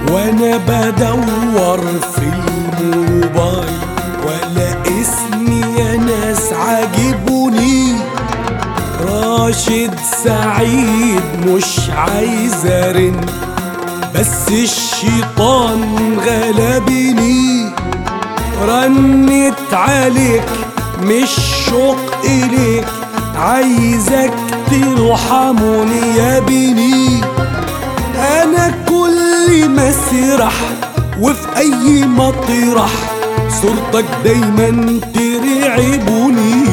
وانا بدور في الموبايل ولا اسمي يا ناس عاجبني راشد سعيد مش عايز ارن بس الشيطان غلبني رنت عليك مش شوق إليك عايزك ترحمني يا بني أنا كل ما سرح وفي أي مطرح صورتك دايما ترعبني